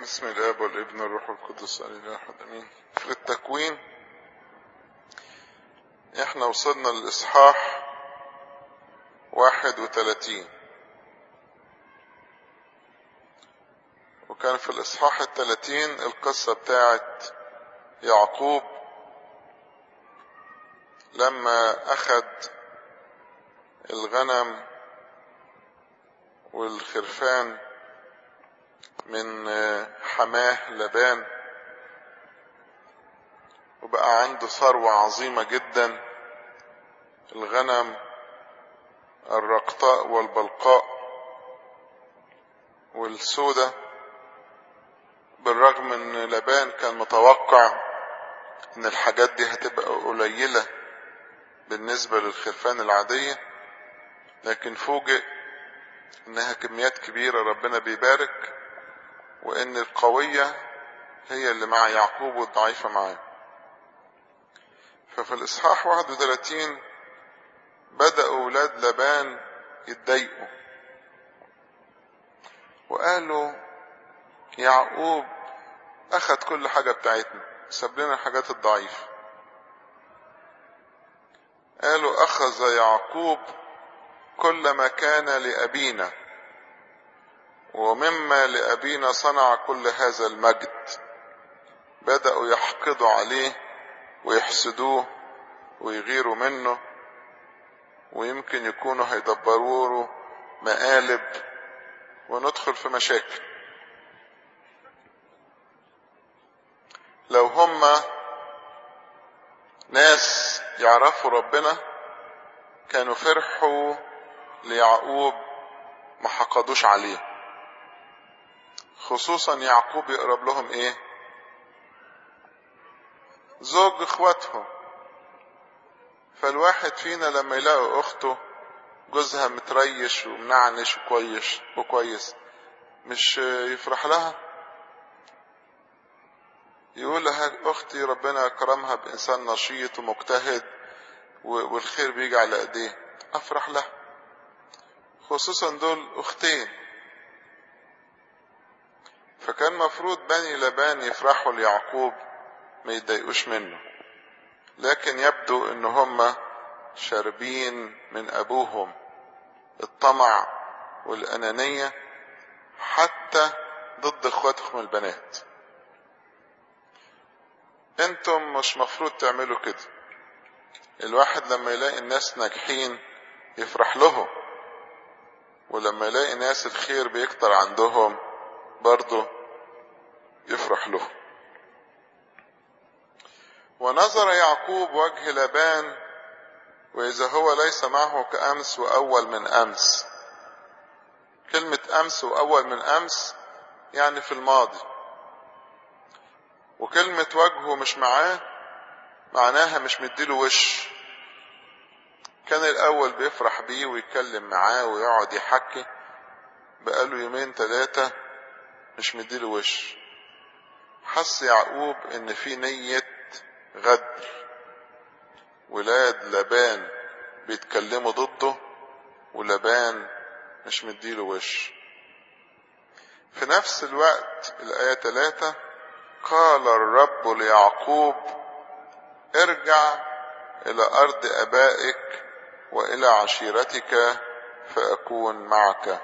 بسم الاب والابن والروح القدس الاله احد امين في التكوين احنا وصلنا للاصحاح واحد وثلاثين وكان في الاصحاح الثلاثين القصة بتاعت يعقوب لما اخد الغنم والخرفان من حماه لبان وبقى عنده ثروة عظيمة جدا الغنم الرقطاء والبلقاء والسودة بالرغم ان لبان كان متوقع ان الحاجات دي هتبقى قليلة بالنسبة للخرفان العادية لكن فوجئ انها كميات كبيرة ربنا بيبارك وان القوية هي اللي مع يعقوب والضعيفة معاه ففي الاصحاح 31 بدأ اولاد لبان يتضايقوا وقالوا يعقوب اخد كل حاجة بتاعتنا ساب لنا الحاجات الضعيفة قالوا اخذ يعقوب كل ما كان لابينا ومما لأبينا صنع كل هذا المجد بدأوا يحقدوا عليه ويحسدوه ويغيروا منه ويمكن يكونوا هيدبروا له مقالب وندخل في مشاكل لو هما ناس يعرفوا ربنا كانوا فرحوا ليعقوب ما حقدوش عليه خصوصا يعقوب يقرب لهم ايه زوج اخواتهم فالواحد فينا لما يلاقي اخته جوزها متريش ومنعنش وكويس وكويس مش يفرح لها يقول لها اختي ربنا كرمها بانسان نشيط ومجتهد والخير بيجي على ايديه افرح لها خصوصا دول اختين فكان مفروض بني لبان يفرحوا ليعقوب ما يتضايقوش منه لكن يبدو ان هم شاربين من ابوهم الطمع والانانية حتى ضد اخواتهم البنات انتم مش مفروض تعملوا كده الواحد لما يلاقي الناس ناجحين يفرح لهم ولما يلاقي ناس الخير بيكتر عندهم برضه يفرح له ونظر يعقوب وجه لبان وإذا هو ليس معه كأمس وأول من أمس كلمة أمس وأول من أمس يعني في الماضي وكلمة وجهه مش معاه معناها مش مديله وش كان الأول بيفرح بيه ويتكلم معاه ويقعد يحكي بقاله يومين ثلاثة مش مديله وش حس يعقوب ان في نية غدر ولاد لبان بيتكلموا ضده ولبان مش مديله وش في نفس الوقت الآية ثلاثة قال الرب ليعقوب ارجع إلى أرض أبائك وإلى عشيرتك فأكون معك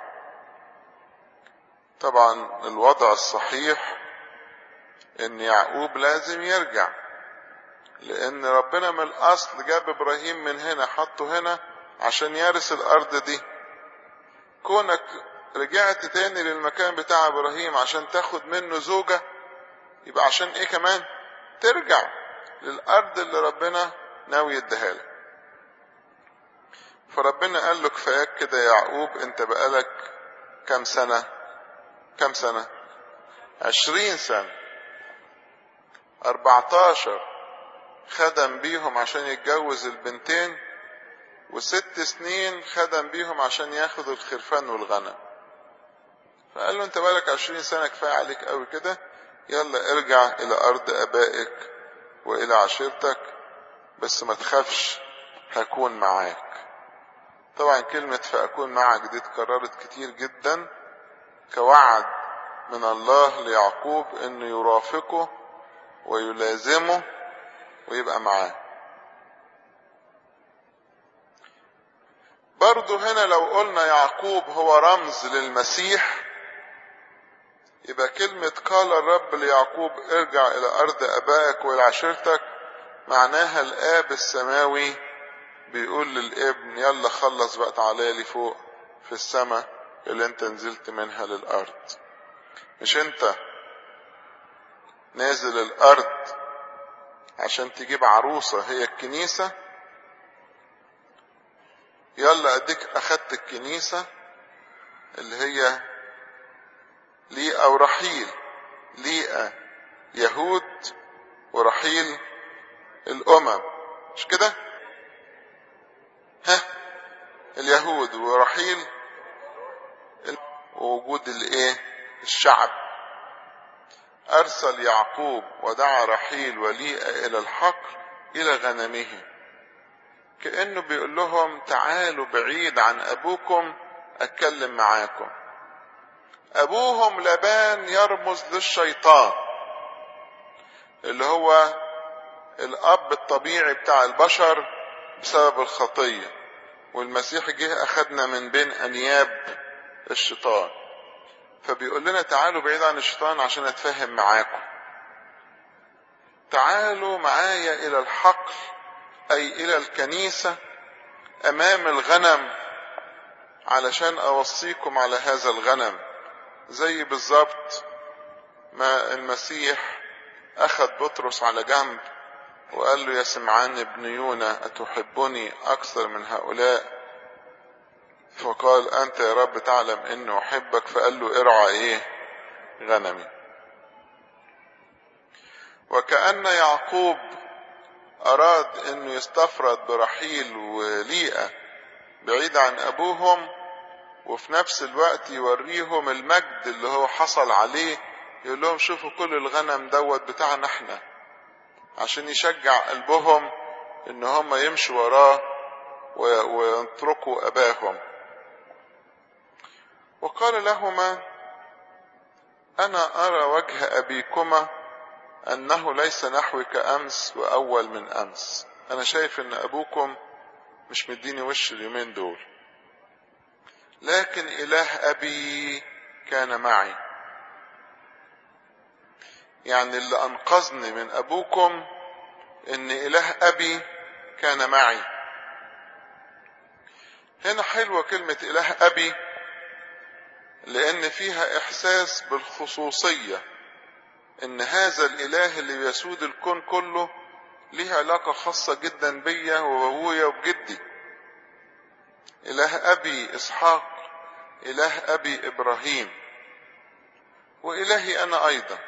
طبعا الوضع الصحيح ان يعقوب لازم يرجع لان ربنا من الاصل جاب ابراهيم من هنا حطه هنا عشان يرث الارض دي كونك رجعت تاني للمكان بتاع ابراهيم عشان تاخد منه زوجة يبقى عشان ايه كمان ترجع للارض اللي ربنا ناوي يديها لك فربنا قال له كفاياك كده يا يعقوب انت بقالك كام سنه كم سنة عشرين سنة اربعتاشر خدم بيهم عشان يتجوز البنتين وست سنين خدم بيهم عشان ياخد الخرفان والغنم فقال له انت بالك عشرين سنة كفاية عليك قوي كده يلا ارجع الى ارض ابائك والى عشيرتك بس ما تخافش هكون معاك طبعا كلمة فأكون معك دي اتكررت كتير جدا كوعد من الله ليعقوب انه يرافقه ويلازمه ويبقى معاه برضو هنا لو قلنا يعقوب هو رمز للمسيح يبقى كلمة قال الرب ليعقوب ارجع إلى أرض أبائك وإلى عشيرتك معناها الآب السماوي بيقول للابن يلا خلص بقى تعالى لي فوق في السماء اللي انت نزلت منها للأرض مش انت نازل الأرض عشان تجيب عروسة هي الكنيسة يلا اديك اخدت الكنيسة اللي هي ليئة ورحيل ليئة يهود ورحيل الأمم مش كده؟ ها اليهود ورحيل ووجود الايه؟ الشعب أرسل يعقوب ودعا رحيل وليئة إلى الحقل إلى غنمه كأنه بيقول لهم تعالوا بعيد عن أبوكم أتكلم معاكم أبوهم لبان يرمز للشيطان اللي هو الأب الطبيعي بتاع البشر بسبب الخطية والمسيح جه أخدنا من بين أنياب الشيطان فبيقول لنا تعالوا بعيد عن الشيطان عشان أتفاهم معاكم تعالوا معايا إلى الحقل أي إلى الكنيسة أمام الغنم علشان أوصيكم على هذا الغنم زي بالظبط ما المسيح أخذ بطرس على جنب وقال له يا سمعان ابن يونا أتحبني أكثر من هؤلاء فقال أنت يا رب تعلم إني أحبك فقال له ارعى إيه غنمي وكأن يعقوب أراد إنه يستفرد برحيل وليئة بعيد عن أبوهم وفي نفس الوقت يوريهم المجد اللي هو حصل عليه يقول لهم شوفوا كل الغنم دوت بتاعنا احنا عشان يشجع قلبهم ان هم يمشوا وراه ويتركوا اباهم وقال لهما انا ارى وجه ابيكما انه ليس نحوي كامس واول من امس انا شايف ان ابوكم مش مديني وش اليومين دول لكن اله ابي كان معي يعني اللي انقذني من ابوكم ان اله ابي كان معي هنا حلوة كلمة اله ابي لان فيها احساس بالخصوصية ان هذا الاله اللي بيسود الكون كله ليه علاقة خاصة جدا بيا وبابويا وبجدي اله ابي اسحاق اله ابي ابراهيم والهي انا ايضا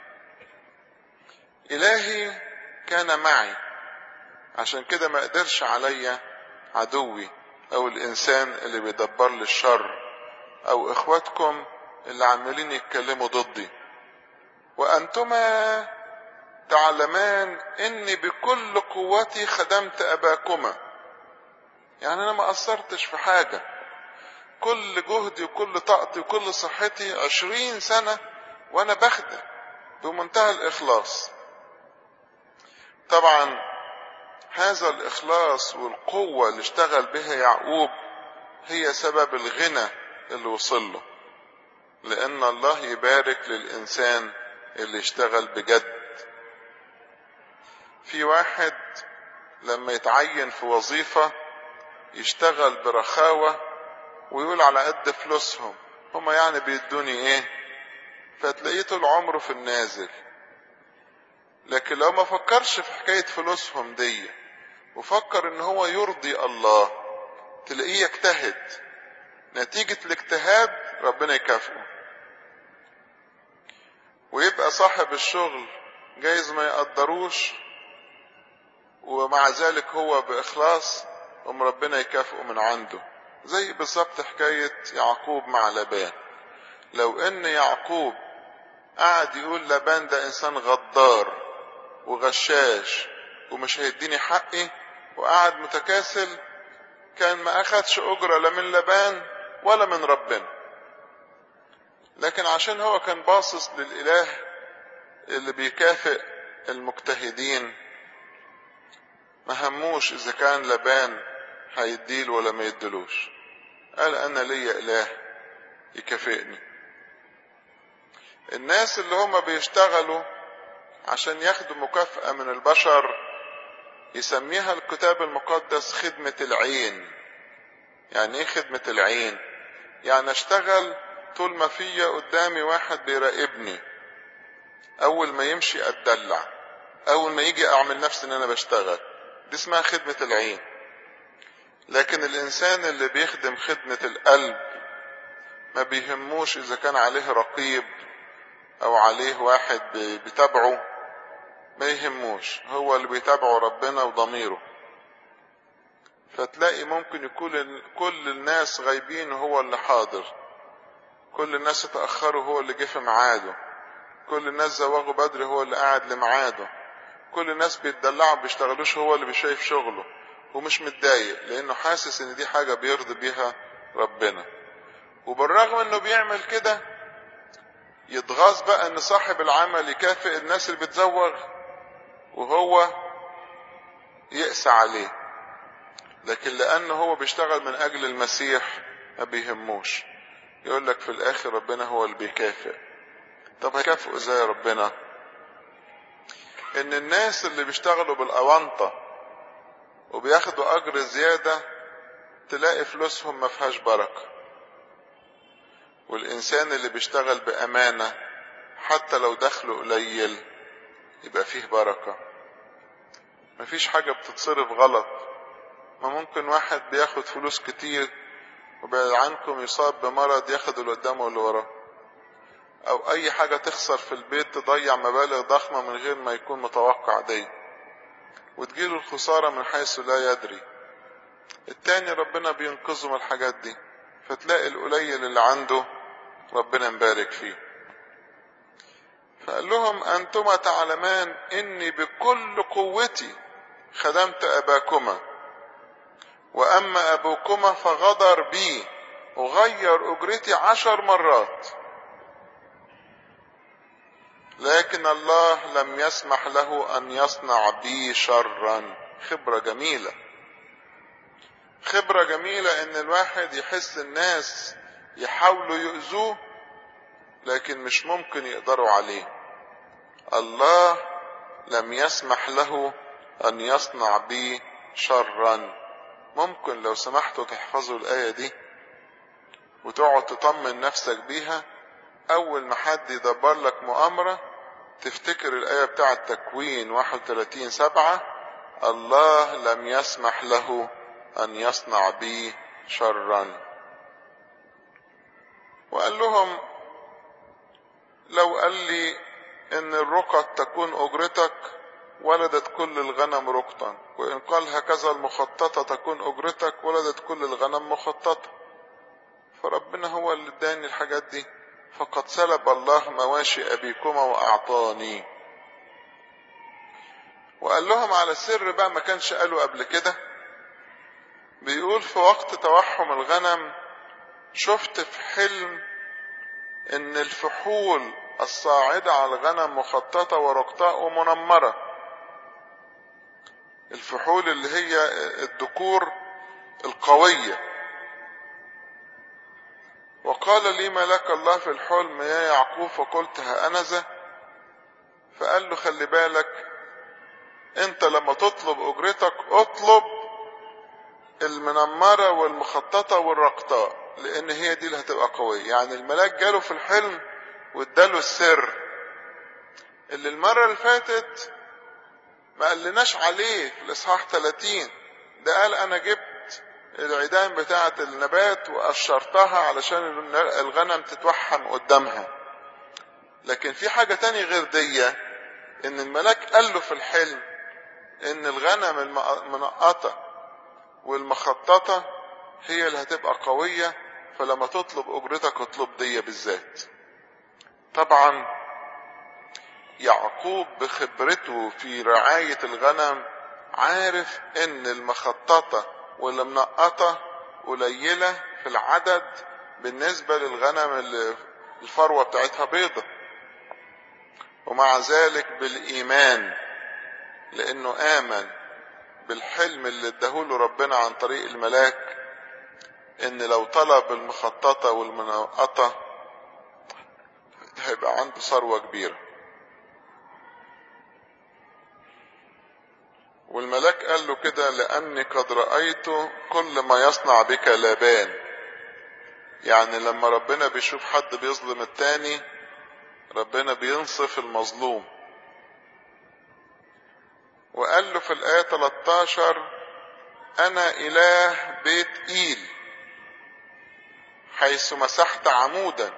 الهي كان معي عشان كده ما قدرش عليا عدوي او الانسان اللي بيدبر لي الشر او اخواتكم اللي عمالين يتكلموا ضدي وانتما تعلمان اني بكل قوتي خدمت اباكما يعني انا ما قصرتش في حاجة كل جهدي وكل طاقتي وكل صحتي عشرين سنة وانا بخدم بمنتهى الاخلاص طبعا هذا الاخلاص والقوة اللي اشتغل بها يعقوب هي سبب الغنى اللي وصل له لان الله يبارك للانسان اللي اشتغل بجد في واحد لما يتعين في وظيفة يشتغل برخاوة ويقول على قد فلوسهم هما يعني بيدوني ايه فتلاقيه طول عمره في النازل لكن لو ما فكرش في حكاية فلوسهم دي وفكر ان هو يرضي الله تلاقيه يجتهد نتيجة الاجتهاد ربنا يكافئه ويبقى صاحب الشغل جايز ما يقدروش ومع ذلك هو بإخلاص أم ربنا يكافئه من عنده زي بالظبط حكاية يعقوب مع لبان لو ان يعقوب قعد يقول لبان ده انسان غدار وغشاش ومش هيديني حقي وقعد متكاسل كان ما اخدش اجرة لا من لبان ولا من ربنا لكن عشان هو كان باصص للإله اللي بيكافئ المجتهدين ما هموش إذا كان لبان هيديل ولا ما يدلوش قال أنا ليا إله يكافئني الناس اللي هم بيشتغلوا عشان ياخدوا مكافأة من البشر يسميها الكتاب المقدس خدمة العين يعني ايه خدمة العين يعني اشتغل طول ما فيا قدامي واحد بيراقبني اول ما يمشي اتدلع اول ما يجي اعمل نفسي ان انا بشتغل دي اسمها خدمة العين لكن الانسان اللي بيخدم خدمة القلب ما بيهموش اذا كان عليه رقيب او عليه واحد بيتابعه ما يهموش هو اللي بيتابعه ربنا وضميره فتلاقي ممكن يكون كل الناس غايبين وهو اللي حاضر كل الناس اتأخروا هو اللي جه في ميعاده كل الناس زوغوا بدري هو اللي قاعد لميعاده كل الناس بيتدلعوا بيشتغلوش هو اللي بيشايف شغله ومش متضايق لانه حاسس ان دي حاجة بيرضي بيها ربنا وبالرغم انه بيعمل كده يتغاظ بقى ان صاحب العمل يكافئ الناس اللي بتزوغ وهو يقسى عليه لكن لانه هو بيشتغل من اجل المسيح ما بيهموش يقول لك في الاخر ربنا هو اللي بيكافئ طب هيكافئوا ازاي ربنا ان الناس اللي بيشتغلوا بالاونطة وبياخدوا اجر زيادة تلاقي فلوسهم ما فيهاش بركة والانسان اللي بيشتغل بامانة حتى لو دخله قليل يبقى فيه بركة مفيش حاجة بتتصرف غلط ما ممكن واحد بياخد فلوس كتير وبعد عنكم يصاب بمرض ياخد اللي قدامه واللي وراه او اي حاجة تخسر في البيت تضيع مبالغ ضخمة من غير ما يكون متوقع دي وتجيله الخسارة من حيث لا يدري التاني ربنا بينقذه من الحاجات دي فتلاقي القليل اللي عنده ربنا مبارك فيه فقال لهم أنتما تعلمان إني بكل قوتي خدمت أباكما وأما أبوكما فغدر بي وغير أجرتي عشر مرات لكن الله لم يسمح له أن يصنع بي شرا خبرة جميلة خبرة جميلة إن الواحد يحس الناس يحاولوا يؤذوه لكن مش ممكن يقدروا عليه الله لم يسمح له ان يصنع بي شرا ممكن لو سمحتوا تحفظوا الايه دي وتقعد تطمن نفسك بيها اول ما حد يدبر لك مؤامرة تفتكر الايه بتاعه تكوين 31 سبعة الله لم يسمح له ان يصنع بي شرا وقال لهم لو قال لي ان الرقط تكون اجرتك ولدت كل الغنم رقطا وان قال هكذا المخططة تكون اجرتك ولدت كل الغنم مخططة فربنا هو اللي اداني الحاجات دي فقد سلب الله مواشي ابيكما واعطاني وقال لهم على سر بقى ما كانش قالوا قبل كده بيقول في وقت توحم الغنم شفت في حلم ان الفحول الصاعدة على الغنم مخططة ورقطاء ومنمرة الفحول اللي هي الذكور القوية وقال لي ملاك الله في الحلم يا يعقوب فقلت هأنذا فقال له خلي بالك انت لما تطلب اجرتك اطلب المنمرة والمخططة والرقطاء لان هي دي اللي هتبقى قوية يعني الملاك جاله في الحلم واداله السر اللي المرة اللي فاتت ما قالناش عليه في الاصحاح 30 ده قال انا جبت العيدان بتاعة النبات وقشرتها علشان الغنم تتوحم قدامها لكن في حاجة تاني غير دي ان الملاك قال له في الحلم ان الغنم المنقطة والمخططة هي اللي هتبقى قوية فلما تطلب اجرتك اطلب دي بالذات طبعا يعقوب بخبرته في رعاية الغنم عارف ان المخططة والمنقطة قليلة في العدد بالنسبة للغنم اللي الفروة بتاعتها بيضة ومع ذلك بالإيمان لأنه آمن بالحلم اللي اداهوله ربنا عن طريق الملاك إن لو طلب المخططة والمنقطة هيبقى عنده ثروة كبيرة والملاك قال له كده لأني قد رأيت كل ما يصنع بك لابان يعني لما ربنا بيشوف حد بيظلم التاني ربنا بينصف المظلوم وقال له في الآية 13 أنا إله بيت إيل حيث مسحت عمودا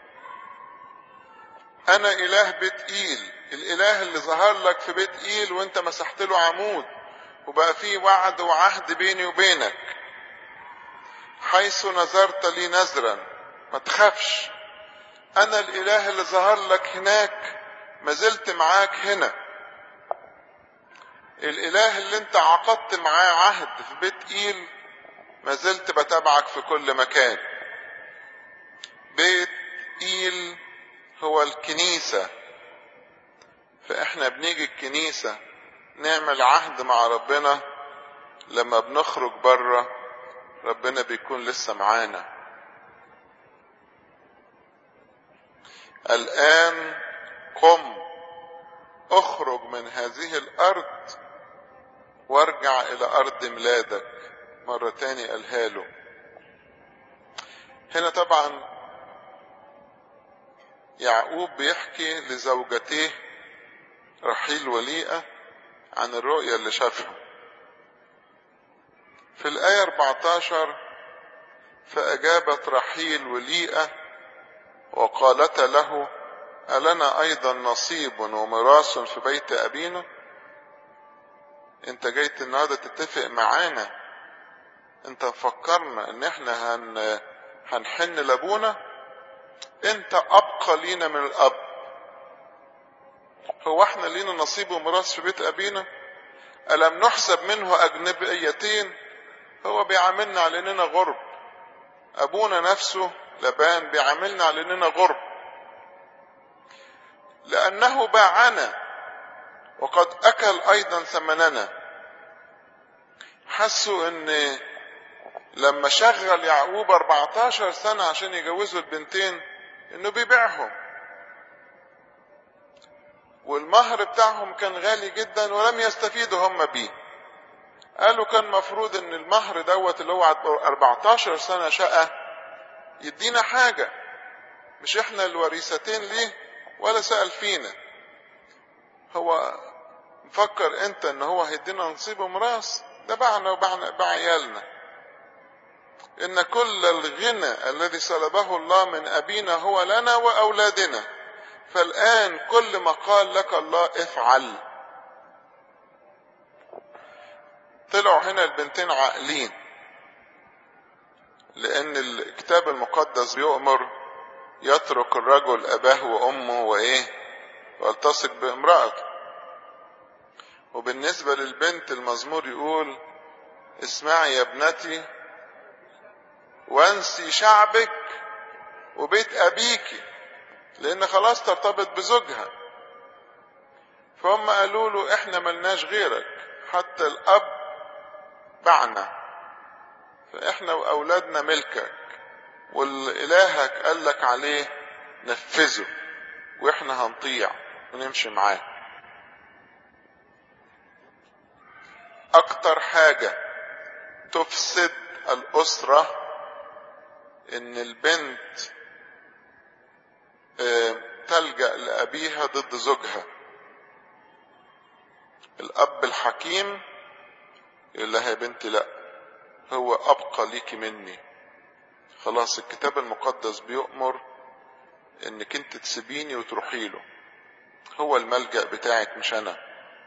أنا إله بيت إيل الإله اللي ظهر لك في بيت إيل وأنت مسحت له عمود وبقى فيه وعد وعهد بيني وبينك حيث نذرت لي نذرا ما تخافش أنا الإله اللي ظهر لك هناك ما زلت معاك هنا الإله اللي أنت عقدت معاه عهد في بيت إيل ما زلت بتابعك في كل مكان بيت إيل هو الكنيسة فإحنا بنيجي الكنيسة نعمل عهد مع ربنا لما بنخرج بره ربنا بيكون لسه معانا الآن قم اخرج من هذه الأرض وارجع إلى أرض ميلادك مرة تاني قالها له هنا طبعا يعقوب بيحكي لزوجتيه رحيل وليئة عن الرؤية اللي شافها في الآية 14 فأجابت رحيل وليئة وقالت له ألنا أيضا نصيب وميراث في بيت أبينا انت جاي النهارده تتفق معانا انت مفكرنا ان احنا هن هنحن لابونا انت ابقى لينا من الاب هو احنا لينا نصيب وميراث في بيت ابينا الم نحسب منه اجنبيتين هو بيعاملنا على اننا غرب ابونا نفسه لبان بيعاملنا على اننا غرب لانه باعنا وقد اكل ايضا ثمننا حسوا ان لما شغل يعقوب 14 سنة عشان يجوزوا البنتين انه بيبيعهم والمهر بتاعهم كان غالي جدا ولم يستفيدوا هم بيه قالوا كان مفروض ان المهر دوت اللي هو 14 سنة شقة يدينا حاجة مش احنا الوريثتين ليه ولا سأل فينا هو مفكر انت ان هو هيدينا نصيب ميراث ده باعنا وباعنا باع عيالنا ان كل الغنى الذي سلبه الله من ابينا هو لنا واولادنا فالان كل ما قال لك الله افعل طلعوا هنا البنتين عاقلين لان الكتاب المقدس بيؤمر يترك الرجل اباه وامه وايه والتصق بامرأته وبالنسبة للبنت المزمور يقول اسمعي يا ابنتي وانسي شعبك وبيت ابيك لان خلاص ترتبط بزوجها فهم قالوا له احنا ملناش غيرك حتى الاب باعنا فاحنا واولادنا ملكك والالهك قال لك عليه نفذه واحنا هنطيع ونمشي معاه اكتر حاجة تفسد الاسرة ان البنت تلجأ لابيها ضد زوجها الاب الحكيم يقول لها يا بنتي لا هو ابقى ليكي مني خلاص الكتاب المقدس بيؤمر انك انت تسيبيني وتروحي له هو الملجأ بتاعك مش انا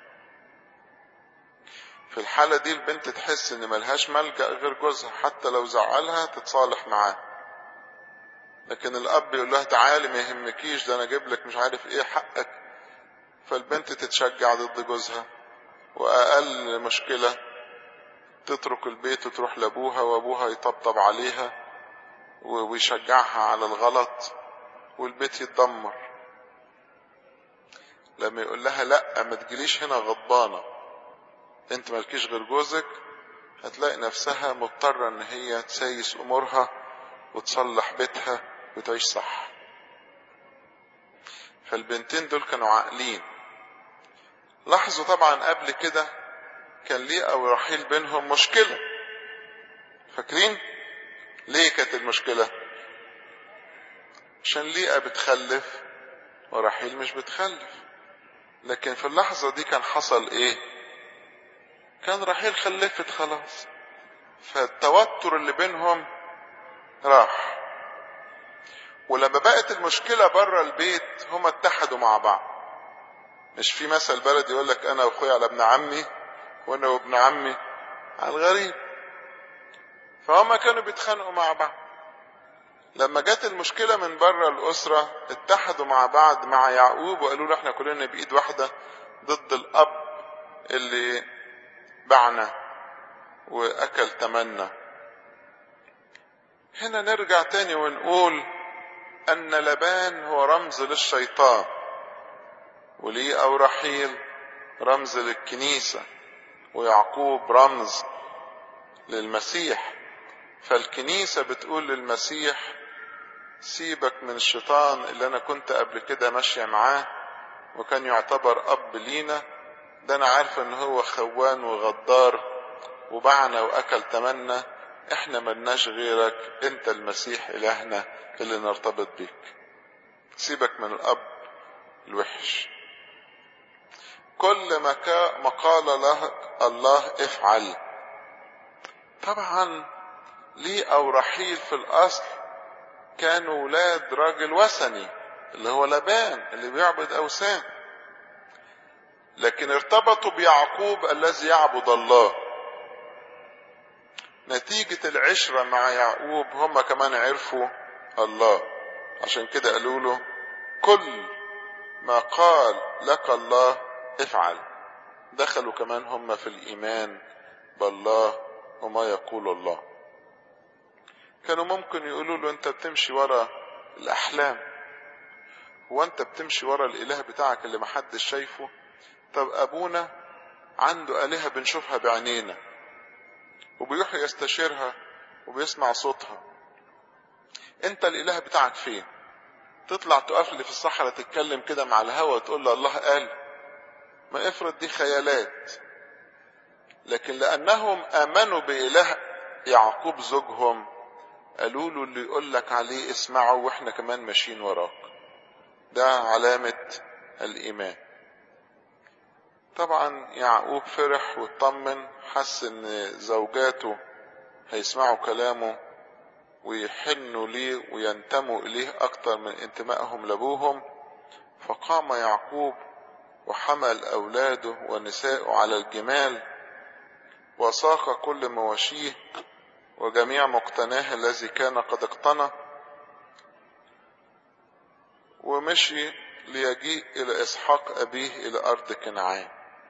في الحالة دي البنت تحس ان ملهاش ملجأ غير جوزها حتى لو زعلها تتصالح معاه لكن الاب يقول لها تعالي ما يهمكيش ده انا اجيب لك مش عارف ايه حقك فالبنت تتشجع ضد جوزها واقل مشكلة تترك البيت وتروح لابوها وابوها يطبطب عليها ويشجعها على الغلط والبيت يتدمر لما يقول لها لا ما تجيليش هنا غضبانة انت مالكيش غير جوزك هتلاقي نفسها مضطرة ان هي تسيس امورها وتصلح بيتها وتعيش صح فالبنتين دول كانوا عاقلين لاحظوا طبعا قبل كده كان ليه او رحيل بينهم مشكلة فاكرين ليه كانت المشكلة عشان ليئة بتخلف ورحيل مش بتخلف لكن في اللحظة دي كان حصل ايه كان رحيل خلفت خلاص فالتوتر اللي بينهم راح ولما بقت المشكلة بره البيت هما اتحدوا مع بعض مش في مثل بلد يقول لك انا واخويا على ابن عمي وانا وابن عمي على الغريب فهما كانوا بيتخانقوا مع بعض لما جت المشكلة من بره الأسرة اتحدوا مع بعض مع يعقوب وقالوا له احنا كلنا بإيد واحدة ضد الأب اللي باعنا وأكل تمنا هنا نرجع تاني ونقول أن لبان هو رمز للشيطان وليه أو رحيل رمز للكنيسة ويعقوب رمز للمسيح فالكنيسة بتقول للمسيح سيبك من الشيطان اللي أنا كنت قبل كده ماشية معاه وكان يعتبر أب لينا ده أنا عارفة إن هو خوان وغدار وبعنا وأكل تمنا إحنا ملناش غيرك أنت المسيح إلهنا اللي نرتبط بيك سيبك من الأب الوحش كل ما ما قال له الله افعل طبعا ليه او رحيل في الاصل كانوا ولاد راجل وثني اللي هو لبان اللي بيعبد اوثان لكن ارتبطوا بيعقوب الذي يعبد الله نتيجة العشرة مع يعقوب هم كمان عرفوا الله عشان كده قالوا له كل ما قال لك الله افعل دخلوا كمان هم في الإيمان بالله وما يقول الله كانوا ممكن يقولوا له انت بتمشي ورا الأحلام هو انت بتمشي ورا الإله بتاعك اللي محدش شايفه طب أبونا عنده آلهة بنشوفها بعينينا وبيروح يستشيرها وبيسمع صوتها انت الإله بتاعك فين تطلع تقف لي في الصحراء تتكلم كده مع الهوا وتقول له الله قال ما افرض دي خيالات لكن لأنهم آمنوا بإله يعقوب زوجهم قالوا له اللي يقول لك عليه اسمعه واحنا كمان ماشيين وراك ده علامة الإيمان طبعا يعقوب فرح واطمن حس ان زوجاته هيسمعوا كلامه ويحنوا ليه وينتموا إليه أكتر من انتمائهم لأبوهم فقام يعقوب وحمل أولاده ونساءه على الجمال وساق كل مواشيه وجميع مقتناه الذي كان قد اقتنى ومشي ليجيء إلى إسحاق أبيه إلى أرض كنعان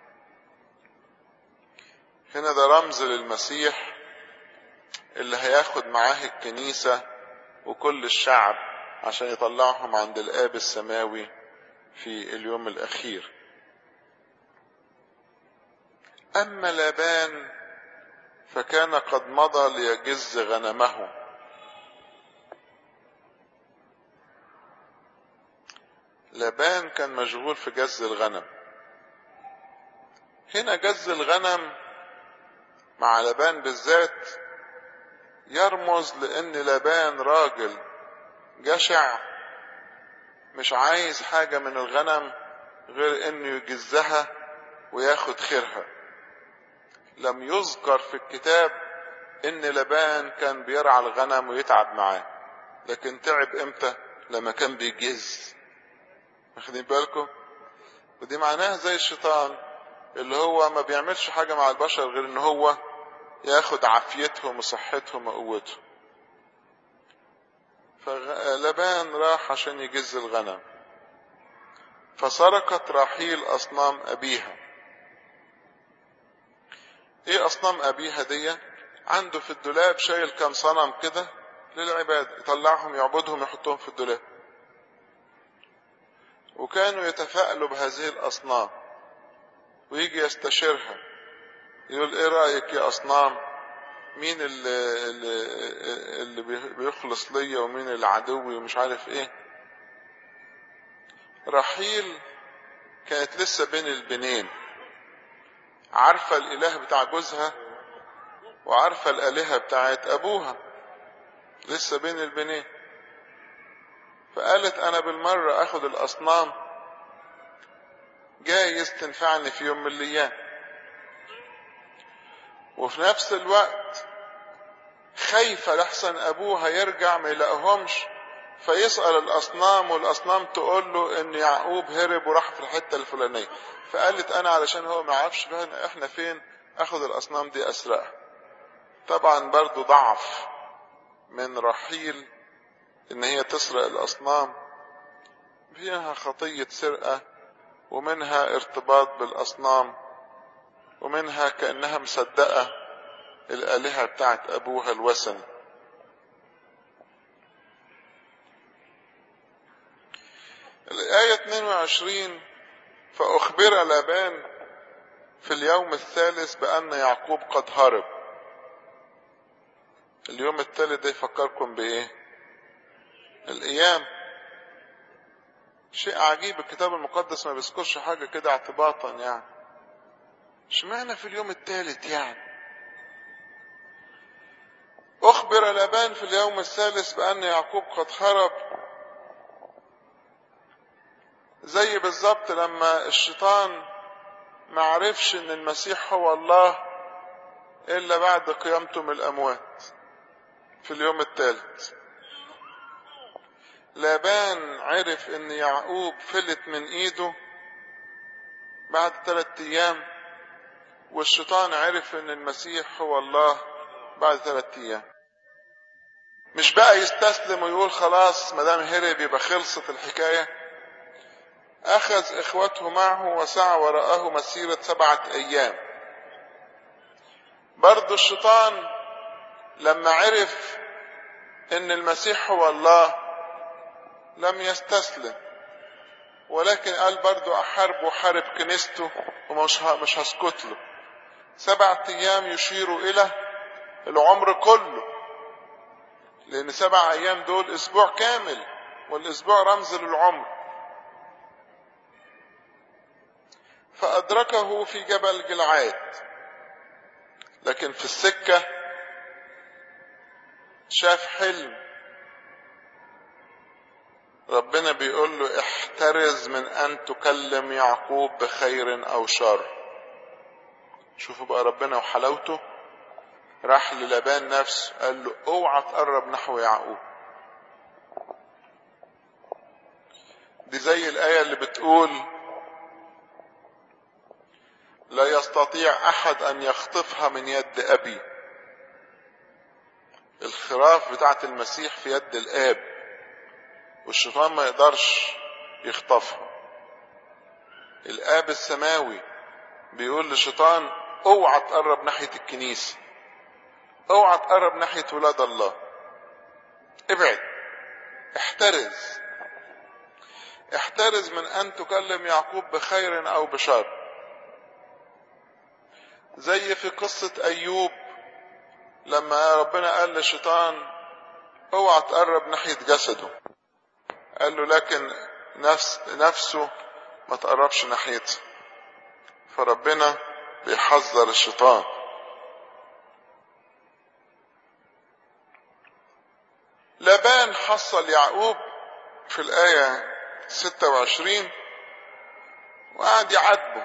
هنا ده رمز للمسيح اللي هياخد معاه الكنيسة وكل الشعب عشان يطلعهم عند الآب السماوي في اليوم الأخير أما لابان فكان قد مضى ليجز غنمه لابان كان مشغول في جز الغنم هنا جز الغنم مع لابان بالذات يرمز لان لابان راجل جشع مش عايز حاجة من الغنم غير انه يجزها وياخد خيرها لم يذكر في الكتاب ان لبان كان بيرعى الغنم ويتعب معاه لكن تعب امتى لما كان بيجز واخدين بالكم ودي معناها زي الشيطان اللي هو ما بيعملش حاجة مع البشر غير ان هو ياخد عافيتهم وصحتهم وقوتهم فلبان راح عشان يجز الغنم فسرقت راحيل اصنام ابيها ايه اصنام ابيها دي عنده في الدولاب شايل كام صنم كده للعباد يطلعهم يعبدهم يحطهم في الدولاب وكانوا يتفائلوا بهذه الأصنام ويجي يستشيرها يقول ايه رأيك يا أصنام مين اللي, اللي, اللي بيخلص ليا ومين العدو ومش عارف ايه رحيل كانت لسه بين البنين عارفة الإله بتاع جوزها وعارفة الآلهة بتاعت أبوها لسه بين البنين فقالت أنا بالمرة أخد الأصنام جايز تنفعني في يوم من الأيام وفي نفس الوقت خايفة لحسن أبوها يرجع ما يلاقيهمش فيسأل الأصنام والأصنام تقول له إن يعقوب هرب وراح في الحتة الفلانية فقالت أنا علشان هو ما يعرفش بقى إحنا فين أخد الأصنام دي أسرقها طبعا برضو ضعف من رحيل إن هي تسرق الأصنام فيها خطية سرقة ومنها ارتباط بالأصنام ومنها كأنها مصدقة الآلهة بتاعت أبوها الوثني الآية 22 فأخبر لابان في اليوم الثالث بأن يعقوب قد هرب اليوم الثالث ده يفكركم بإيه الأيام شيء عجيب الكتاب المقدس ما بيذكرش حاجة كده اعتباطا يعني اشمعنى في اليوم الثالث يعني أخبر لابان في اليوم الثالث بأن يعقوب قد هرب زي بالظبط لما الشيطان ما عرفش ان المسيح هو الله الا بعد قيامته من الاموات في اليوم الثالث لابان عرف ان يعقوب فلت من ايده بعد ثلاثة ايام والشيطان عرف ان المسيح هو الله بعد ثلاثة ايام مش بقى يستسلم ويقول خلاص مدام هرب يبقى خلصت الحكايه أخذ إخوته معه وسعى وراءه مسيرة سبعة أيام برضو الشيطان لما عرف إن المسيح هو الله لم يستسلم ولكن قال برضو أحارب وحارب كنيسته ومش مش هسكت له سبعة أيام يشير إلى العمر كله لأن سبع أيام دول أسبوع كامل والأسبوع رمز للعمر فأدركه في جبل جلعاد لكن في السكة شاف حلم ربنا بيقول له احترز من أن تكلم يعقوب بخير أو شر شوفوا بقى ربنا وحلاوته راح للبان نفسه قال له اوعى تقرب نحو يعقوب دي زي الآية اللي بتقول لا يستطيع احد ان يخطفها من يد ابي الخراف بتاعت المسيح في يد الاب والشيطان ما يقدرش يخطفها الاب السماوي بيقول للشيطان اوعى تقرب ناحية الكنيسة اوعى تقرب ناحية ولاد الله ابعد احترز احترز من ان تكلم يعقوب بخير او بشر زي في قصة أيوب لما ربنا قال للشيطان اوعى تقرب ناحية جسده قال له لكن نفس نفسه ما تقربش ناحيته فربنا بيحذر الشيطان لابان حصل يعقوب في الآية 26 وقعد يعاتبه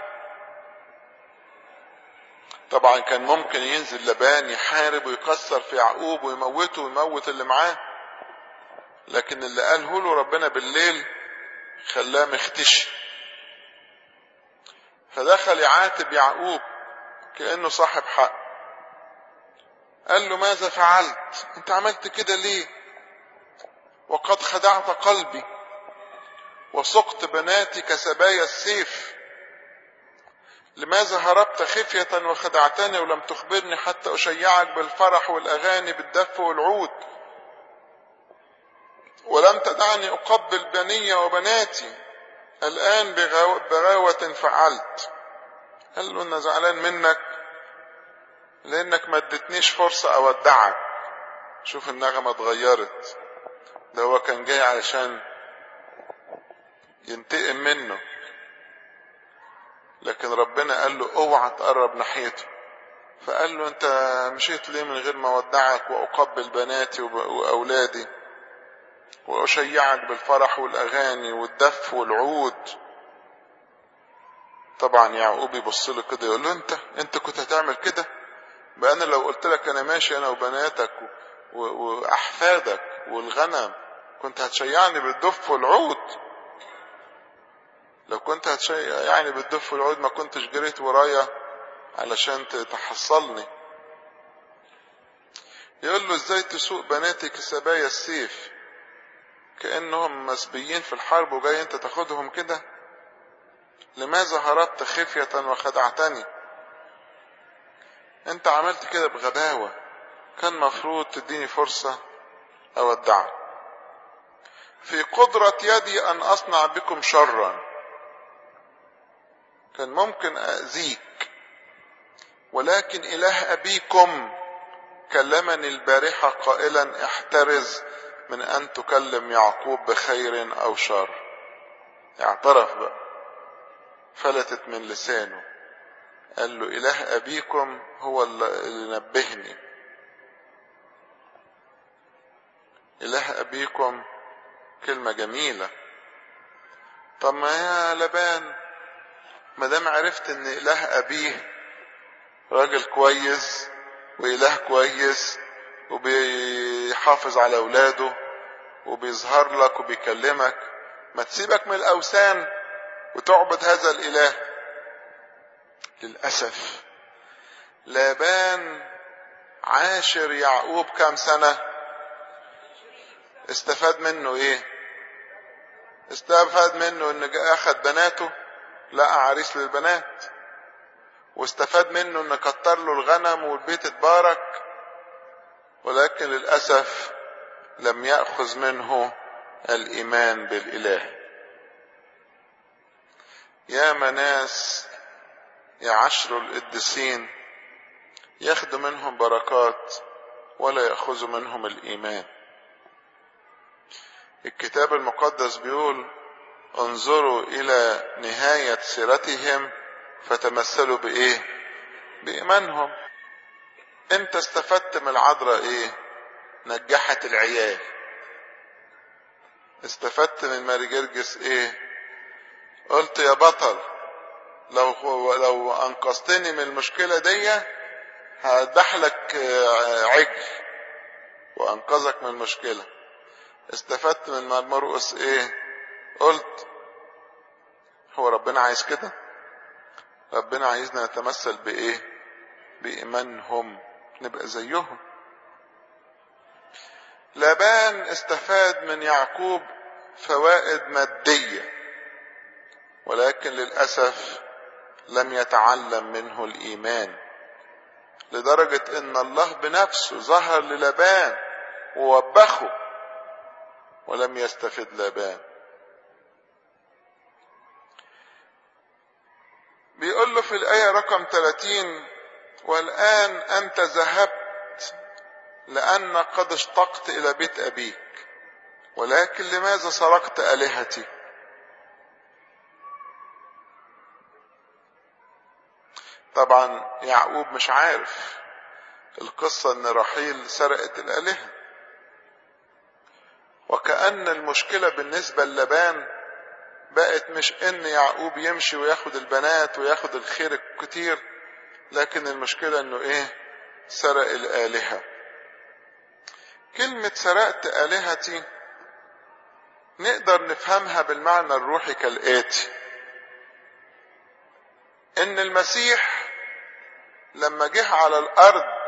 طبعا كان ممكن ينزل لبان يحارب ويكسر في يعقوب ويموته ويموت اللي معاه لكن اللي قاله له ربنا بالليل خلاه مختشي فدخل يعاتب يعقوب كأنه صاحب حق قال له ماذا فعلت انت عملت كده ليه وقد خدعت قلبي وسقت بناتي كسبايا السيف لماذا هربت خفية وخدعتني ولم تخبرني حتى أشيعك بالفرح والأغاني بالدف والعود ولم تدعني أقبل بني وبناتي الآن بغو... بغاوة فعلت قال له أنا زعلان منك لأنك ما ادتنيش فرصة أودعك شوف النغمة اتغيرت ده هو كان جاي علشان ينتقم منه لكن ربنا قال له اوعى تقرب ناحيته فقال له انت مشيت ليه من غير ما اودعك واقبل بناتي واولادي واشيعك بالفرح والاغاني والدف والعود طبعا يعقوب يبص له كده يقول له انت انت كنت هتعمل كده بقى انا لو قلت لك انا ماشي انا وبناتك و... و... واحفادك والغنم كنت هتشيعني بالدف والعود لو كنت هتشيعني بالدف والعود ما كنتش جريت ورايا علشان تحصلني يقول له ازاي تسوق بناتي كسبايا السيف كأنهم مسبيين في الحرب وجاي انت تاخدهم كده لماذا هربت خفية وخدعتني انت عملت كده بغباوة كان مفروض تديني فرصة اودعك في قدرة يدي ان اصنع بكم شرا كان ممكن اذيك ولكن اله ابيكم كلمني البارحة قائلا احترز من ان تكلم يعقوب بخير او شر اعترف بقى فلتت من لسانه قال له اله ابيكم هو اللي نبهني اله ابيكم كلمة جميلة طب ما يا لبان ما دام عرفت ان اله ابيه راجل كويس واله كويس وبيحافظ على اولاده وبيظهر لك وبيكلمك ما تسيبك من الاوثان وتعبد هذا الاله للاسف لابان عاشر يعقوب كام سنه استفاد منه ايه استفاد منه ان اخد بناته لقى عريس للبنات واستفاد منه ان كتر له الغنم والبيت اتبارك ولكن للاسف لم ياخذ منه الايمان بالاله يا ناس يعشروا القديسين ياخدوا منهم بركات ولا ياخذوا منهم الايمان الكتاب المقدس بيقول انظروا الى نهايه سيرتهم فتمثلوا بايه بايمانهم انت استفدت من العذراء ايه نجحت العيال استفدت من ماري جرجس ايه قلت يا بطل لو لو انقذتني من المشكله دي هذبح لك عجل وانقذك من المشكله استفدت من مرقس ايه قلت هو ربنا عايز كده ربنا عايزنا نتمثل بايه بايمانهم نبقى زيهم لابان استفاد من يعقوب فوائد ماديه ولكن للاسف لم يتعلم منه الايمان لدرجه ان الله بنفسه ظهر للابان ووبخه ولم يستفد لابان بيقول له في الآية رقم 30 والآن أنت ذهبت لأن قد اشتقت إلى بيت أبيك ولكن لماذا سرقت آلهتي طبعا يعقوب مش عارف القصة ان رحيل سرقت الآلهة وكأن المشكلة بالنسبة للبان بقت مش ان يعقوب يمشي وياخد البنات وياخد الخير الكتير لكن المشكلة انه ايه سرق الآلهة كلمة سرقت آلهتي نقدر نفهمها بالمعنى الروحي كالآتي ان المسيح لما جه على الارض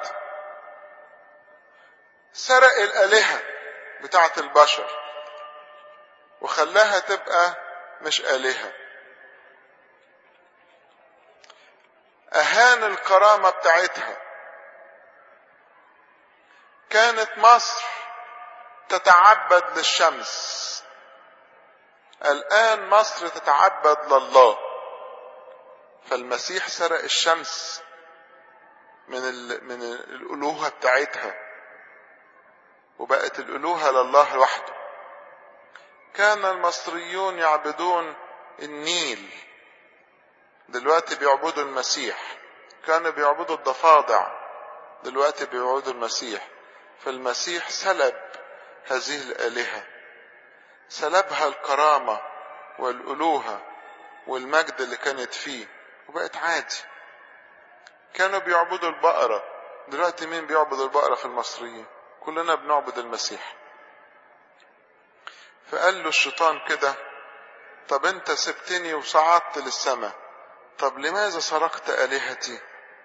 سرق الالهه بتاعه البشر وخلاها تبقى مش الهه اهان الكرامه بتاعتها كانت مصر تتعبد للشمس الآن مصر تتعبد لله فالمسيح سرق الشمس من ال... من الألوهة بتاعتها وبقت الألوهة لله وحده كان المصريون يعبدون النيل دلوقتي بيعبدوا المسيح كانوا بيعبدوا الضفادع دلوقتي بيعبدوا المسيح فالمسيح سلب هذه الآلهة سلبها الكرامة والألوهة والمجد اللي كانت فيه وبقت عادي كانوا بيعبدوا البقرة دلوقتي مين بيعبد البقرة في المصريين كلنا بنعبد المسيح فقال له الشيطان كده طب انت سبتني وصعدت للسماء طب لماذا سرقت آلهتي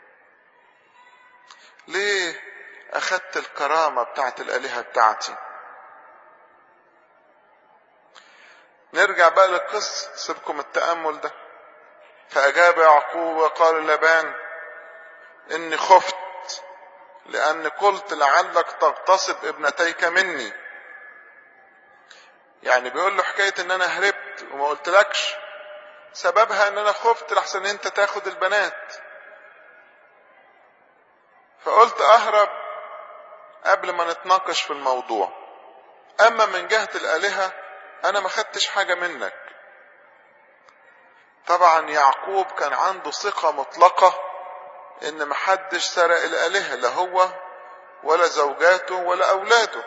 ليه أخدت الكرامة بتاعت الآلهة بتاعتي نرجع بقى للقصة سيبكم التأمل ده فأجاب يعقوب وقال لبان إني خفت لأن قلت لعلك تغتصب ابنتيك مني يعني بيقول له حكاية إن أنا هربت وما قلتلكش سببها إن أنا خفت لحسن أنت تاخد البنات فقلت أهرب قبل ما نتناقش في الموضوع أما من جهة الآلهة أنا ما خدتش حاجة منك طبعا يعقوب كان عنده ثقة مطلقة ان محدش سرق الالهة لا هو ولا زوجاته ولا اولاده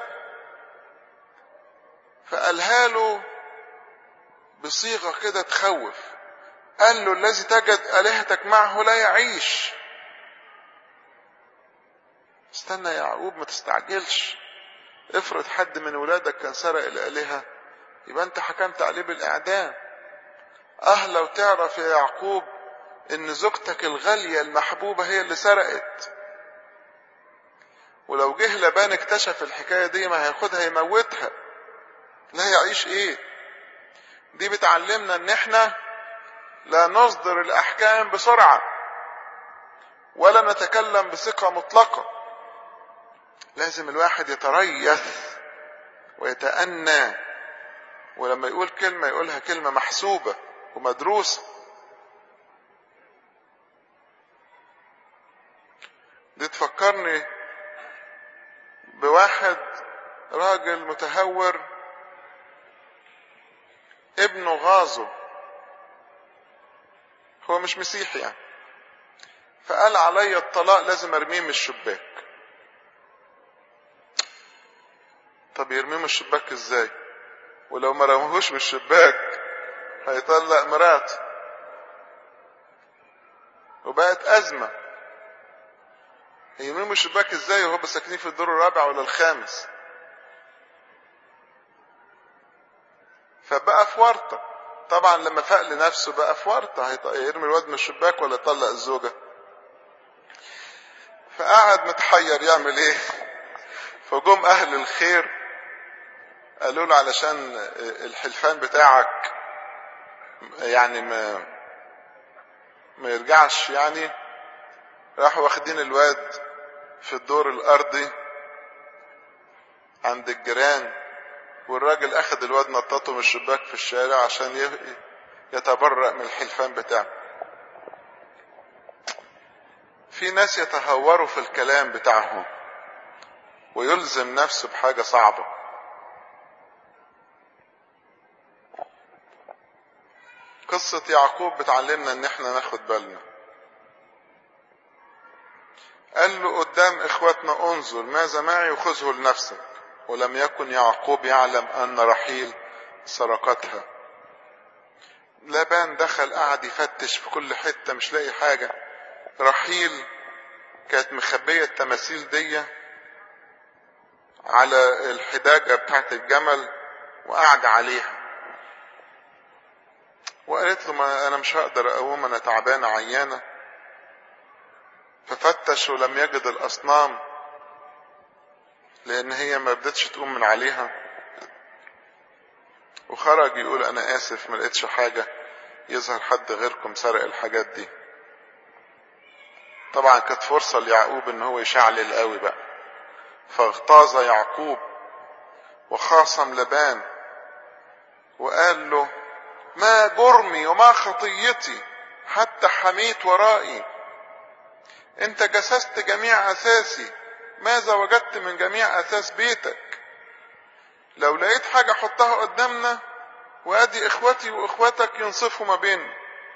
فقالها له بصيغة كده تخوف قال له الذي تجد الهتك معه لا يعيش استنى يا يعقوب ما تستعجلش افرض حد من ولادك كان سرق الالهة يبقى انت حكمت عليه بالاعدام اه لو تعرف يا يعقوب ان زوجتك الغالية المحبوبة هي اللي سرقت ولو جه لبان اكتشف الحكاية دي ما هياخدها يموتها لا يعيش ايه دي بتعلمنا ان احنا لا نصدر الاحكام بسرعة ولا نتكلم بثقة مطلقة لازم الواحد يتريث ويتأنى ولما يقول كلمة يقولها كلمة محسوبة ومدروسة دي تفكرني بواحد راجل متهور ابنه غازه هو مش مسيحي يعني فقال علي الطلاق لازم ارميه من الشباك طب يرميه من الشباك ازاي ولو ما رموهوش من الشباك هيطلق مراته وبقت ازمه يرميه من الشباك ازاي وهو ساكنين في الدور الرابع ولا الخامس فبقى في ورطة طبعا لما فاق لنفسه بقى في ورطة هيرمي الواد من الشباك ولا يطلق الزوجة فقعد متحير يعمل ايه فجم اهل الخير قالوا له علشان الحلفان بتاعك يعني ما ما يرجعش يعني راحوا واخدين الواد في الدور الارضي عند الجيران والراجل اخد الواد نططه من الشباك في الشارع عشان يتبرأ من الحلفان بتاعه في ناس يتهوروا في الكلام بتاعهم ويلزم نفسه بحاجة صعبة قصة يعقوب بتعلمنا ان احنا ناخد بالنا قال له قدام اخواتنا انظر ماذا معي وخذه لنفسك ولم يكن يعقوب يعلم ان رحيل سرقتها لابان دخل قعد يفتش في كل حتة مش لاقي حاجة رحيل كانت مخبية التماثيل دي على الحداجة بتاعت الجمل وقعد عليها وقالت له ما انا مش هقدر اقوم انا تعبانة عيانة ففتش ولم يجد الاصنام لان هي ما بدتش تقوم من عليها وخرج يقول انا اسف ما لقيتش حاجة يظهر حد غيركم سرق الحاجات دي طبعا كانت فرصة ليعقوب ان هو يشعلل قوي بقى فاغتاظ يعقوب وخاصم لبان وقال له ما جرمي وما خطيتي حتى حميت ورائي انت جسست جميع اساسي ماذا وجدت من جميع اساس بيتك لو لقيت حاجة حطها قدامنا وادي اخوتي واخواتك ينصفوا ما بيننا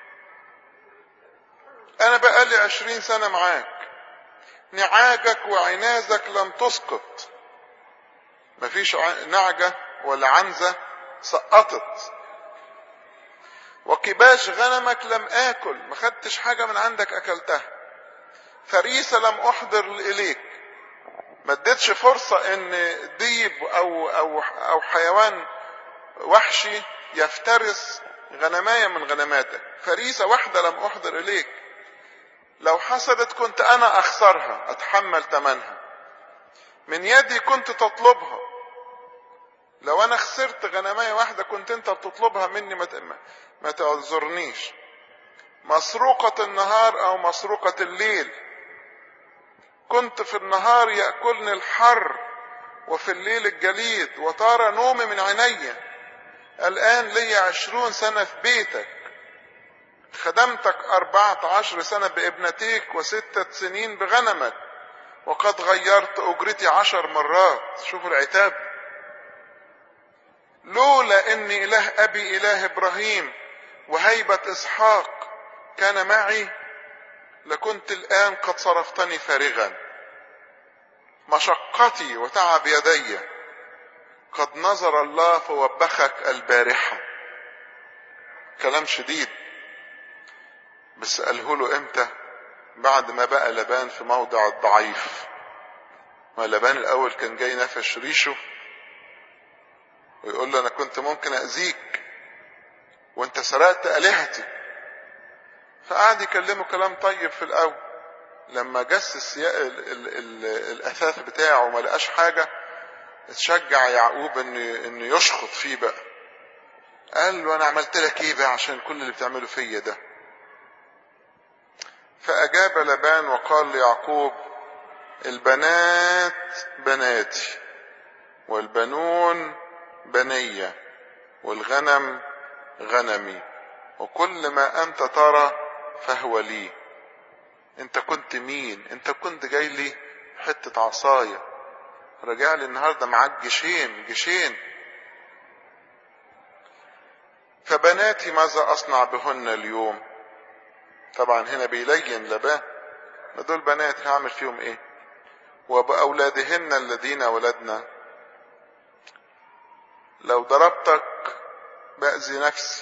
انا بقالي عشرين سنة معاك نعاجك وعنازك لم تسقط مفيش نعجة ولا عنزة سقطت وكباش غنمك لم آكل ما خدتش حاجة من عندك أكلتها فريسة لم أحضر إليك ما اديتش فرصة ان ديب او او او حيوان وحشي يفترس غنماية من غنماتك فريسة واحدة لم احضر اليك لو حصلت كنت انا اخسرها اتحمل ثمنها من يدي كنت تطلبها لو انا خسرت غنماية واحدة كنت انت بتطلبها مني ما ما تعذرنيش مسروقة النهار او مسروقة الليل كنت في النهار يأكلني الحر وفي الليل الجليد وطار نومي من عيني الآن لي عشرون سنة في بيتك خدمتك أربعة عشر سنة بابنتيك وستة سنين بغنمك وقد غيرت أجرتي عشر مرات شوف العتاب لولا إني إله أبي إله إبراهيم وهيبة إسحاق كان معي لكنت الآن قد صرفتني فارغا مشقتي وتعب يدي قد نظر الله فوبخك البارحة كلام شديد بس قاله له امتى بعد ما بقى لبان في موضع الضعيف ما لبان الاول كان جاي نفش ريشه ويقول له انا كنت ممكن اذيك وانت سرقت الهتي فقعد يكلمه كلام طيب في الاول لما جس السياق ال ال ال الاثاث بتاعه وما لقاش حاجه اتشجع يعقوب انه انه يشخط فيه بقى قال له انا عملت لك ايه بقى عشان كل اللي بتعمله فيا ده فاجاب لبان وقال ليعقوب البنات بناتي والبنون بنيه والغنم غنمي وكل ما انت ترى فهو لي انت كنت مين انت كنت جاي لي حتة عصاية رجع لي النهاردة معاك جيشين جيشين فبناتي ماذا اصنع بهن اليوم طبعا هنا بيلين لبان ما دول بنات هعمل فيهم ايه وبأولادهن الذين ولدنا لو ضربتك بأذي نفسي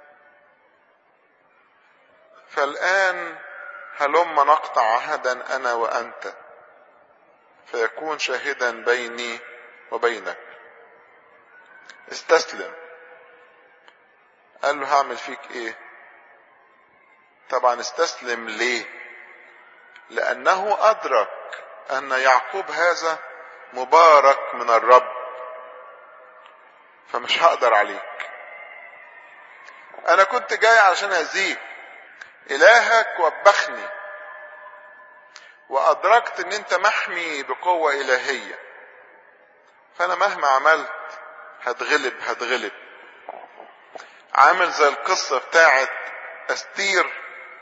فالآن هلم نقطع عهدا أنا وأنت فيكون شاهدا بيني وبينك استسلم قال له هعمل فيك ايه طبعا استسلم ليه لأنه أدرك أن يعقوب هذا مبارك من الرب فمش هقدر عليك أنا كنت جاي علشان أذيك إلهك وبخني وأدركت إن أنت محمي بقوة إلهية فأنا مهما عملت هتغلب هتغلب عامل زي القصة بتاعت أستير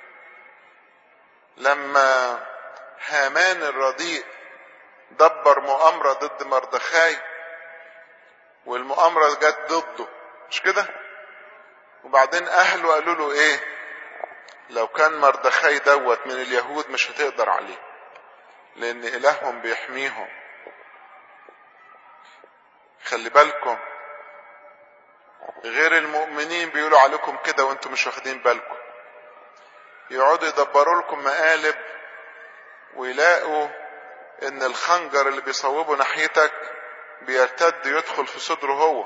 لما هامان الرديء دبر مؤامرة ضد مردخاي والمؤامرة جت ضده مش كده وبعدين أهله قالوا له إيه لو كان مردخاي دوت من اليهود مش هتقدر عليه لأن إلههم بيحميهم خلي بالكم غير المؤمنين بيقولوا عليكم كده وانتم مش واخدين بالكم يقعدوا يدبروا لكم مقالب ويلاقوا ان الخنجر اللي بيصوبه ناحيتك بيرتد يدخل في صدره هو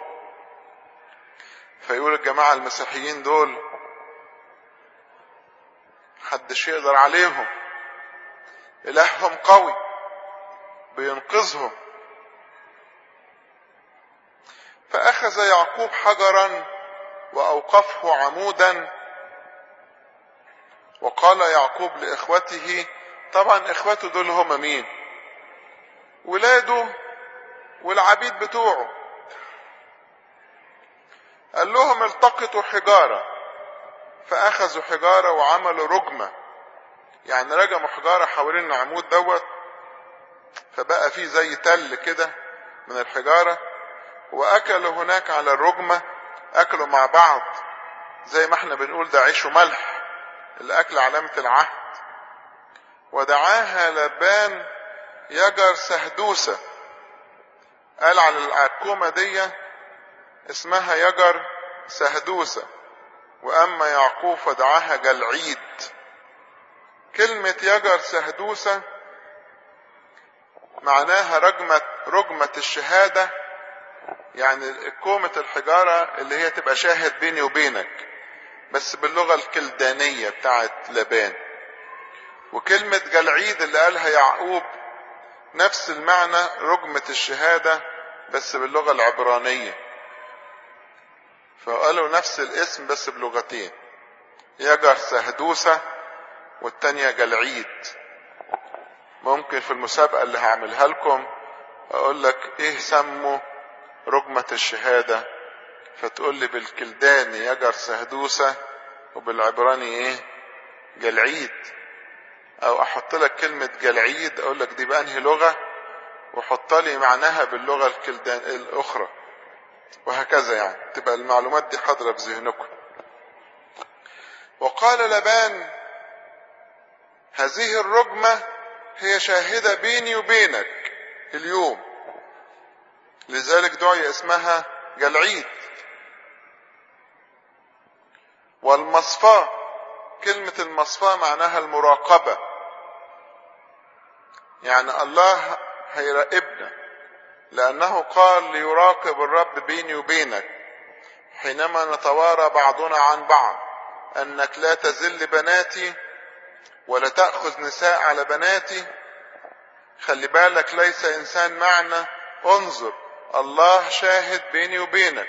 فيقول الجماعة المسيحيين دول محدش يقدر عليهم إلههم قوي بينقذهم فأخذ يعقوب حجرا وأوقفه عمودا وقال يعقوب لإخوته طبعا إخوته دول هم مين ولاده والعبيد بتوعه قال لهم التقطوا حجارة فأخذوا حجارة وعملوا رجمة يعني رجموا حجارة حوالين العمود دوت فبقى فيه زي تل كده من الحجارة وأكلوا هناك على الرجمة أكلوا مع بعض زي ما احنا بنقول ده عيش وملح الأكل علامة العهد ودعاها لبان يجر سهدوسة قال على العكومة دي اسمها يجر سهدوسة وأما يعقوب فدعاها جلعيد كلمة يجر سهدوسة معناها رجمة رجمة الشهادة يعني كومة الحجارة اللي هي تبقى شاهد بيني وبينك بس باللغة الكلدانية بتاعت لبان وكلمة جلعيد اللي قالها يعقوب نفس المعنى رجمة الشهادة بس باللغة العبرانية فقالوا نفس الاسم بس بلغتين يجر سهدوسة والتانية جلعيد ممكن في المسابقة اللي هعملها لكم اقول لك ايه سموا رجمة الشهادة فتقول لي بالكلداني يجر سهدوسة وبالعبراني ايه جلعيد او احط لك كلمة جلعيد اقول لك دي بانهي لغة وحط لي معناها باللغة الكلدان الاخرى وهكذا يعني تبقى المعلومات دي حاضرة في ذهنكم وقال لبان هذه الرجمة هي شاهدة بيني وبينك اليوم لذلك دعي اسمها جلعيد والمصفاة كلمة المصفاة معناها المراقبة يعني الله هيراقبنا لأنه قال ليراقب الرب بيني وبينك حينما نتوارى بعضنا عن بعض أنك لا تزل بناتي ولا تأخذ نساء على بناتي خلي بالك ليس إنسان معنا انظر الله شاهد بيني وبينك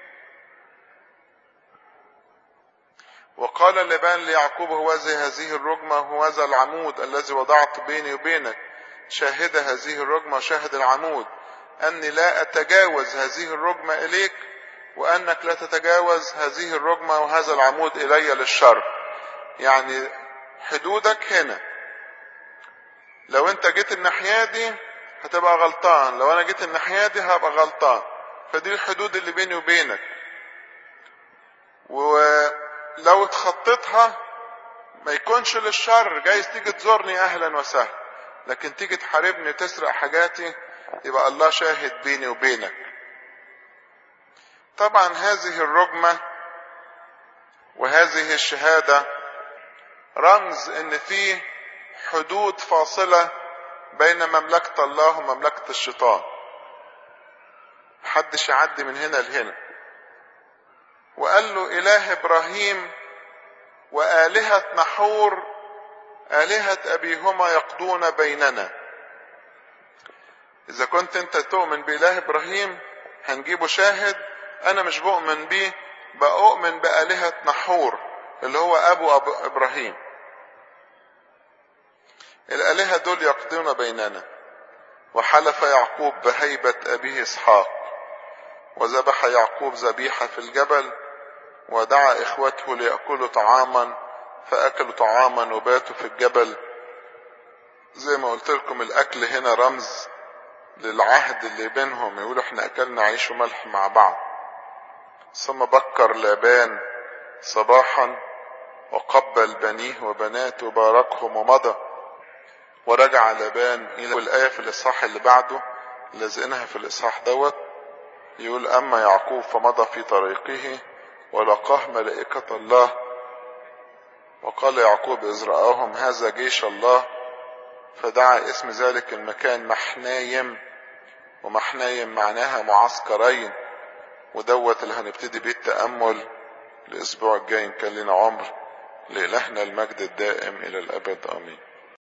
وقال لبان ليعقوب هوذا هذه الرجمة هوذا العمود الذي وضعت بيني وبينك شاهد هذه الرجمة وشاهد العمود أني لا أتجاوز هذه الرجمة إليك وأنك لا تتجاوز هذه الرجمة وهذا العمود إلي للشر يعني حدودك هنا لو انت جيت الناحية دي هتبقى غلطان لو انا جيت الناحية دي هبقى غلطان فدي الحدود اللي بيني وبينك ولو اتخطيتها ما يكونش للشر جايز تيجي تزورني اهلا وسهلا لكن تيجي تحاربني تسرق حاجاتي يبقى الله شاهد بيني وبينك طبعا هذه الرجمة وهذه الشهادة رمز ان في حدود فاصلة بين مملكة الله ومملكة الشيطان محدش يعدي من هنا لهنا وقال له إله إبراهيم وآلهة نحور آلهة أبيهما يقضون بيننا إذا كنت أنت تؤمن بإله إبراهيم هنجيبه شاهد أنا مش بؤمن بيه بأؤمن بآلهة نحور اللي هو أبو, أبو إبراهيم الآلهة دول يقضون بيننا وحلف يعقوب بهيبة أبيه إسحاق وذبح يعقوب ذبيحة في الجبل ودعا إخوته ليأكلوا طعاما فأكلوا طعاما وباتوا في الجبل زي ما قلت لكم الأكل هنا رمز للعهد اللي بينهم يقولوا احنا أكلنا عيش وملح مع بعض ثم بكر لابان صباحا وقبل بنيه وبناته وباركهم ومضى ورجع لابان الى الايه في الاصحاح اللي بعده لازقينها في الاصحاح دوت يقول اما يعقوب فمضى في طريقه ولقاه ملائكة الله وقال يعقوب إذ رآهم هذا جيش الله فدعا اسم ذلك المكان محنايم ومحنايم معناها معسكرين ودوت اللي هنبتدي بيه التأمل الأسبوع الجاي إن كان لنا عمر لإلهنا المجد الدائم إلى الأبد آمين